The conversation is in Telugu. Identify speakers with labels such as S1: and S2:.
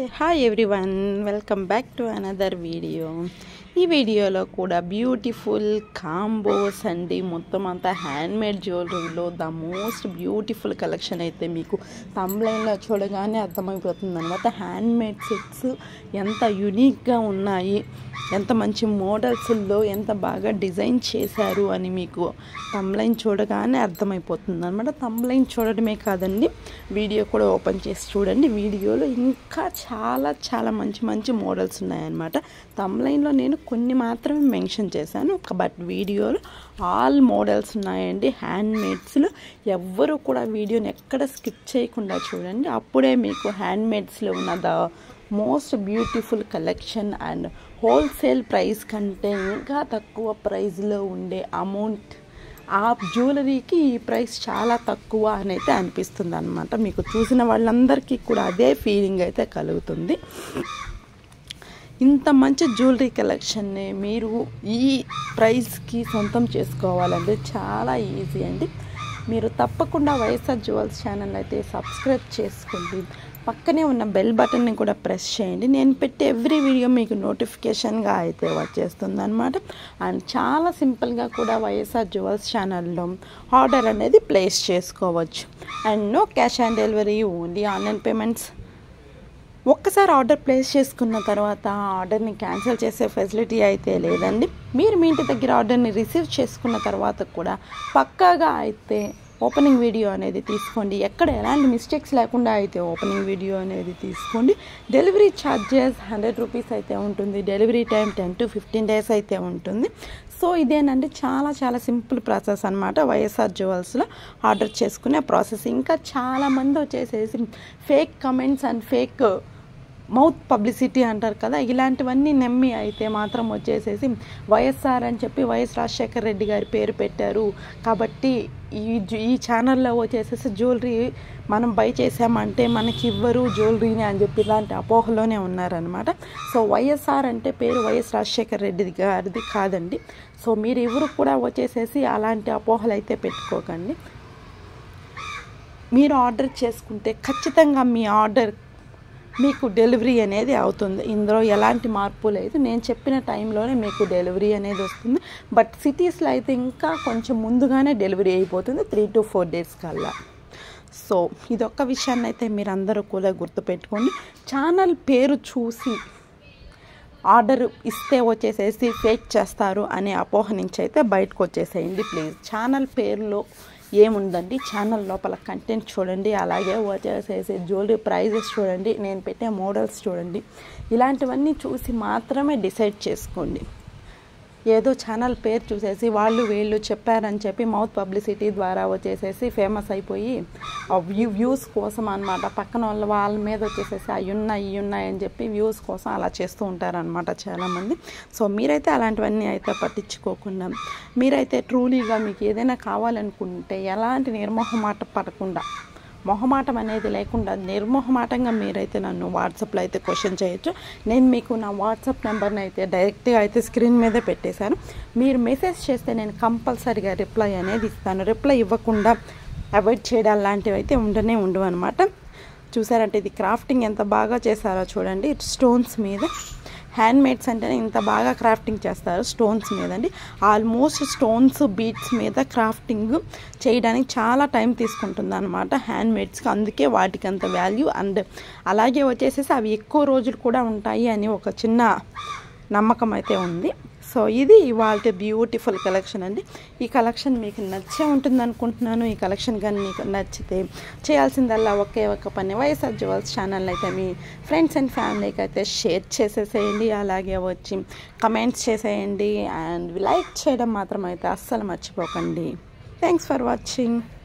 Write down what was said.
S1: hi everyone welcome back to another video ఈ వీడియోలో కూడా బ్యూటిఫుల్ కాంబోస్ అండి మొత్తం అంతా హ్యాండ్మేడ్ జ్యువెలరీలో ద మోస్ట్ బ్యూటిఫుల్ కలెక్షన్ అయితే మీకు తమ్లైన్లో చూడగానే అర్థమైపోతుంది అనమాట హ్యాండ్మేడ్ సెట్స్ ఎంత యునిక్గా ఉన్నాయి ఎంత మంచి మోడల్స్లో ఎంత బాగా డిజైన్ చేశారు అని మీకు తమ్లైన్ చూడగానే అర్థమైపోతుంది అనమాట తమ్లైన్ చూడడమే కాదండి వీడియో కూడా ఓపెన్ చేసి చూడండి వీడియోలో ఇంకా చాలా చాలా మంచి మంచి మోడల్స్ ఉన్నాయన్నమాట తమ్లైన్లో నేను కొన్ని మాత్రమే మెన్షన్ చేశాను బట్ వీడియోలో ఆల్ మోడల్స్ ఉన్నాయండి హ్యాండ్మేడ్స్లో ఎవ్వరు కూడా వీడియోని ఎక్కడ స్కిప్ చేయకుండా చూడండి అప్పుడే మీకు హ్యాండ్మేడ్స్లో ఉన్న the most beautiful collection and wholesale price కంటే ఇంకా తక్కువ ప్రైస్లో ఉండే అమౌంట్ ఆ జ్యువెలరీకి ఈ ప్రైస్ చాలా తక్కువ అని అయితే అనిపిస్తుంది అనమాట మీకు చూసిన వాళ్ళందరికీ కూడా అదే ఫీలింగ్ అయితే కలుగుతుంది ఇంత మంచి జ్యువెలరీ కలెక్షన్ని మీరు ఈ ప్రైస్కి సొంతం చేసుకోవాలంటే చాలా ఈజీ అండి మీరు తప్పకుండా వైఎస్ఆర్ జ్యువెల్స్ ఛానల్ అయితే సబ్స్క్రైబ్ చేసుకోండి పక్కనే ఉన్న బెల్ బటన్ని కూడా ప్రెస్ చేయండి నేను పెట్టే ఎవ్రీ వీడియో మీకు నోటిఫికేషన్గా అయితే వచ్చేస్తుంది అనమాట అండ్ చాలా సింపుల్గా కూడా వైఎస్ఆర్ జ్యువెల్స్ ఛానల్లో ఆర్డర్ అనేది ప్లేస్ చేసుకోవచ్చు and no cash on delivery only online payments ఒక్కసారి ఆర్డర్ ప్లేస్ చేసుకున్న తర్వాత ఆ ఆర్డర్ని క్యాన్సిల్ చేసే ఫెసిలిటీ అయితే లేదండి మీరు మీ ఇంటి దగ్గర ఆర్డర్ని రిసీవ్ చేసుకున్న తర్వాత కూడా పక్కాగా అయితే ఓపెనింగ్ వీడియో అనేది తీసుకోండి ఎక్కడ ఎలాంటి మిస్టేక్స్ లేకుండా అయితే ఓపెనింగ్ వీడియో అనేది తీసుకోండి డెలివరీ ఛార్జెస్ హండ్రెడ్ రూపీస్ అయితే ఉంటుంది delivery time ten to fifteen days అయితే ఉంటుంది సో ఇదేనండి చాలా చాలా సింపుల్ ప్రాసెస్ అనమాట వైఎస్ఆర్ జ్యువెల్స్లో ఆర్డర్ చేసుకునే ప్రాసెస్ ఇంకా చాలామంది వచ్చేసేసి fake comments and fake mouth publicity అంటారు కదా ఇలాంటివన్నీ నమ్మి అయితే మాత్రం వచ్చేసేసి వైఎస్ఆర్ అని చెప్పి వైఎస్ రాజశేఖర రెడ్డి గారి పేరు పెట్టారు కాబట్టి ఈ ఈ ఛానల్లో వచ్చేసేసి జ్యువెలరీ మనం బై చేసామంటే మనకి ఇవ్వరు జ్యువెలరీని అని చెప్పి ఇలాంటి అపోహలోనే ఉన్నారనమాట సో వైఎస్ఆర్ అంటే పేరు వైఎస్ రాజశేఖర రెడ్డి గారిది కాదండి సో మీరు ఎవరు కూడా వచ్చేసేసి అలాంటి అపోహలు అయితే పెట్టుకోకండి మీరు ఆర్డర్ చేసుకుంటే ఖచ్చితంగా మీ ఆర్డర్ మీకు డెలివరీ అనేది అవుతుంది ఇందులో ఎలాంటి మార్పు లేదు నేను చెప్పిన టైంలోనే మీకు డెలివరీ అనేది వస్తుంది బట్ సిటీస్లో అయితే ఇంకా కొంచెం ముందుగానే డెలివరీ అయిపోతుంది త్రీ టు ఫోర్ డేస్ కల్లా సో ఇదొక్క విషయాన్ని అయితే మీరు అందరూ కూడా గుర్తుపెట్టుకోండి ఛానల్ పేరు చూసి ఆర్డర్ ఇస్తే వచ్చేసేసి ఫేక్ చేస్తారు అనే అపోహ నుంచి అయితే బయటకు వచ్చేసేయండి ప్లీజ్ ఛానల్ పేరులో ఏముందండి ఛానల్ లోపల కంటెంట్ చూడండి అలాగే వచ్చేసేసి జ్యువెలరీ ప్రైజెస్ చూడండి నేను పెట్టే మోడల్స్ చూడండి ఇలాంటివన్నీ చూసి మాత్రమే డిసైడ్ చేసుకోండి ఏదో ఛానల్ పేరు చూసేసి వాళ్ళు వీళ్ళు చెప్పారని చెప్పి మౌత్ పబ్లిసిటీ ద్వారా వచ్చేసేసి ఫేమస్ అయిపోయి వ్యూ వ్యూస్ కోసం అనమాట పక్కన వాళ్ళ వాళ్ళ మీద వచ్చేసేసి అవి ఉన్నాయి ఇవి ఉన్నాయి అని చెప్పి వ్యూస్ కోసం అలా చేస్తూ ఉంటారనమాట చాలామంది సో మీరైతే అలాంటివన్నీ అయితే పట్టించుకోకుండా మీరైతే ట్రూలీగా మీకు ఏదైనా కావాలనుకుంటే ఎలాంటి నిర్మోహమాట పడకుండా మొహమాటం అనేది లేకుండా నిర్మోహమాటంగా మీరైతే నన్ను వాట్సాప్లో అయితే క్వశ్చన్ చేయొచ్చు నేను మీకు నా వాట్సాప్ నెంబర్ని అయితే డైరెక్ట్గా అయితే స్క్రీన్ మీదే పెట్టేశాను మీరు మెసేజ్ చేస్తే నేను కంపల్సరీగా రిప్లై అనేది ఇస్తాను రిప్లై ఇవ్వకుండా అవాయిడ్ చేయడం లాంటివి అయితే ఉండనే ఉండవు అనమాట చూసారంటే ఇది క్రాఫ్టింగ్ ఎంత బాగా చేశారో చూడండి స్టోన్స్ మీద హ్యాండ్మేడ్స్ అంటేనే ఇంత బాగా క్రాఫ్టింగ్ చేస్తారు స్టోన్స్ మీద అండి ఆల్మోస్ట్ స్టోన్స్ బీట్స్ మీద క్రాఫ్టింగ్ చేయడానికి చాలా టైం తీసుకుంటుంది అనమాట హ్యాండ్మేడ్స్కి అందుకే వాటికి అంత వాల్యూ అండ్ అలాగే వచ్చేసేసి అవి ఎక్కువ రోజులు కూడా ఉంటాయి అని ఒక చిన్న నమ్మకం అయితే ఉంది సో ఇది ఇవాళ బ్యూటిఫుల్ కలెక్షన్ అండి ఈ కలెక్షన్ మీకు నచ్చే ఉంటుంది అనుకుంటున్నాను ఈ కలెక్షన్ కానీ మీకు నచ్చితే చేయాల్సిందల్లా ఒకే ఒక పని వైఎస్ఆర్ జ్యువెల్స్ ఛానల్ అయితే మీ ఫ్రెండ్స్ అండ్ ఫ్యామిలీకి అయితే షేర్ చేసేసేయండి అలాగే వచ్చి కమెంట్స్ చేసేయండి అండ్ లైక్ చేయడం మాత్రం అయితే అస్సలు మర్చిపోకండి థ్యాంక్స్ ఫర్ వాచింగ్